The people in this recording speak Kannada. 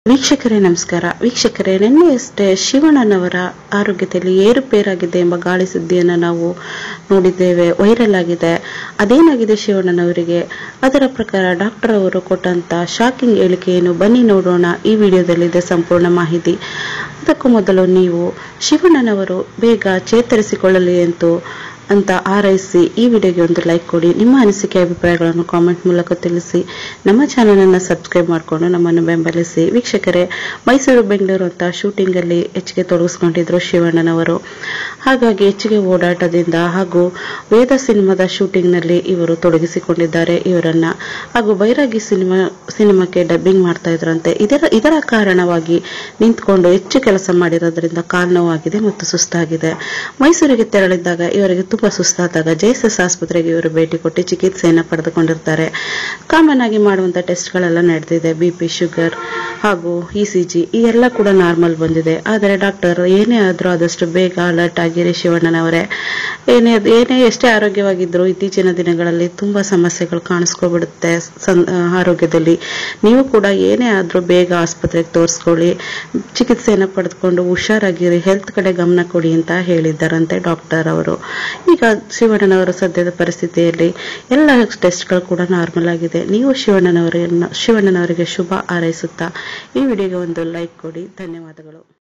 ವೀಕ್ಷಕರೇ ನಮಸ್ಕಾರ ವೀಕ್ಷಕರೇ ನಿನ್ನೆಯಷ್ಟೇ ಶಿವಣ್ಣನವರ ಆರೋಗ್ಯದಲ್ಲಿ ಏರುಪೇರಾಗಿದೆ ಎಂಬ ಗಾಳಿ ಸುದ್ದಿಯನ್ನು ನಾವು ನೋಡಿದ್ದೇವೆ ವೈರಲ್ ಆಗಿದೆ ಅದೇನಾಗಿದೆ ಶಿವಣ್ಣನವರಿಗೆ ಅದರ ಪ್ರಕಾರ ಡಾಕ್ಟರ್ ಅವರು ಕೊಟ್ಟಂತ ಶಾಕಿಂಗ್ ಹೇಳಿಕೆಯನ್ನು ಬನ್ನಿ ನೋಡೋಣ ಈ ವಿಡಿಯೋದಲ್ಲಿದೆ ಸಂಪೂರ್ಣ ಮಾಹಿತಿ ಅದಕ್ಕೂ ಮೊದಲು ನೀವು ಶಿವಣ್ಣನವರು ಬೇಗ ಚೇತರಿಸಿಕೊಳ್ಳಲಿ ಎಂದು ಅಂತ ಹಾರೈಸಿ ಈ ವಿಡಿಯೋಗೆ ಒಂದು ಲೈಕ್ ಕೊಡಿ ನಿಮ್ಮ ಅನಿಸಿಕೆ ಅಭಿಪ್ರಾಯಗಳನ್ನು ಕಾಮೆಂಟ್ ಮೂಲಕ ತಿಳಿಸಿ ನಮ್ಮ ಚಾನಲ್ ಅನ್ನು ಸಬ್ಸ್ಕ್ರೈಬ್ ಮಾಡಿಕೊಂಡು ನಮ್ಮನ್ನು ಬೆಂಬಲಿಸಿ ವೀಕ್ಷಕರೇ ಮೈಸೂರು ಬೆಂಗಳೂರು ಅಂತ ಶೂಟಿಂಗ್ ಅಲ್ಲಿ ಹೆಚ್ಚಿಗೆ ತೊಡಗಿಸ್ಕೊಂಡಿದ್ರು ಶಿವಣ್ಣನವರು ಹಾಗಾಗಿ ಹೆಚ್ಚಿಗೆ ಓಡಾಟದಿಂದ ಹಾಗೂ ವೇದ ಸಿನಿಮಾದ ಶೂಟಿಂಗ್ ನಲ್ಲಿ ಇವರು ತೊಡಗಿಸಿಕೊಂಡಿದ್ದಾರೆ ಇವರನ್ನ ಹಾಗೂ ಬೈರಾಗಿ ಸಿನಿಮಾ ಸಿನಿಮಾಕ್ಕೆ ಡಬ್ಬಿಂಗ್ ಮಾಡ್ತಾ ಇದ್ರಂತೆ ಇದರ ಇದರ ಕಾರಣವಾಗಿ ನಿಂತ್ಕೊಂಡು ಹೆಚ್ಚು ಕೆಲಸ ಮಾಡಿರೋದ್ರಿಂದ ಕಾಲು ನೋವಾಗಿದೆ ಮತ್ತು ಸುಸ್ತಾಗಿದೆ ಮೈಸೂರಿಗೆ ತೆರಳಿದ್ದಾಗ ಇವರಿಗೆ ತುಂಬಾ ಸುಸ್ತಾದಾಗ ಜೈಸಸ್ ಆಸ್ಪತ್ರೆಗೆ ಇವರು ಭೇಟಿ ಕೊಟ್ಟು ಚಿಕಿತ್ಸೆಯನ್ನು ಪಡೆದುಕೊಂಡಿರ್ತಾರೆ ಕಾಮನ್ ಆಗಿ ಮಾಡುವಂತ ಟೆಸ್ಟ್ಗಳೆಲ್ಲ ನಡೆದಿದೆ ಬಿ ಪಿ ಶುಗರ್ ಹಾಗೂ ಇ ಸಿ ಜಿ ಈ ಎಲ್ಲ ಕೂಡ ನಾರ್ಮಲ್ ಬಂದಿದೆ ಆದರೆ ಡಾಕ್ಟರ್ ಏನೇ ಆದ್ರೂ ಆದಷ್ಟು ಬೇಗ ಅಲರ್ಟ್ ಆಗಿರಿ ಶಿವಣ್ಣನವರೇ ಏನೇ ಏನೇ ಎಷ್ಟೇ ಆರೋಗ್ಯವಾಗಿದ್ರು ಇತ್ತೀಚಿನ ದಿನಗಳಲ್ಲಿ ತುಂಬಾ ಸಮಸ್ಯೆಗಳು ಕಾಣಿಸ್ಕೊಬಿಡುತ್ತೆ ಸಂ- ಆರೋಗ್ಯದಲ್ಲಿ ನೀವು ಕೂಡ ಏನೇ ಆದ್ರೂ ಬೇಗ ಆಸ್ಪತ್ರೆಗೆ ತೋರಿಸ್ಕೊಳ್ಳಿ ಚಿಕಿತ್ಸೆಯನ್ನು ಪಡೆದುಕೊಂಡು ಹುಷಾರಾಗಿರಿ ಹೆಲ್ತ್ ಕಡೆ ಗಮನ ಕೊಡಿ ಅಂತ ಹೇಳಿದ್ದಾರಂತೆ ಡಾಕ್ಟರ್ ಅವರು ಈಗ ಶಿವಣ್ಣನವರ ಸದ್ಯದ ಪರಿಸ್ಥಿತಿಯಲ್ಲಿ ಎಲ್ಲ ಟೆಸ್ಟ್ಗಳು ಕೂಡ ನಾರ್ಮಲ್ ಆಗಿದೆ ನೀವು ಶಿವಣ್ಣನವರನ್ನ ಶಿವಣ್ಣನವರಿಗೆ ಶುಭ ಹಾರೈಸುತ್ತಾ ಈ ವಿಡಿಯೋಗೆ ಒಂದು ಲೈಕ್ ಕೊಡಿ ಧನ್ಯವಾದಗಳು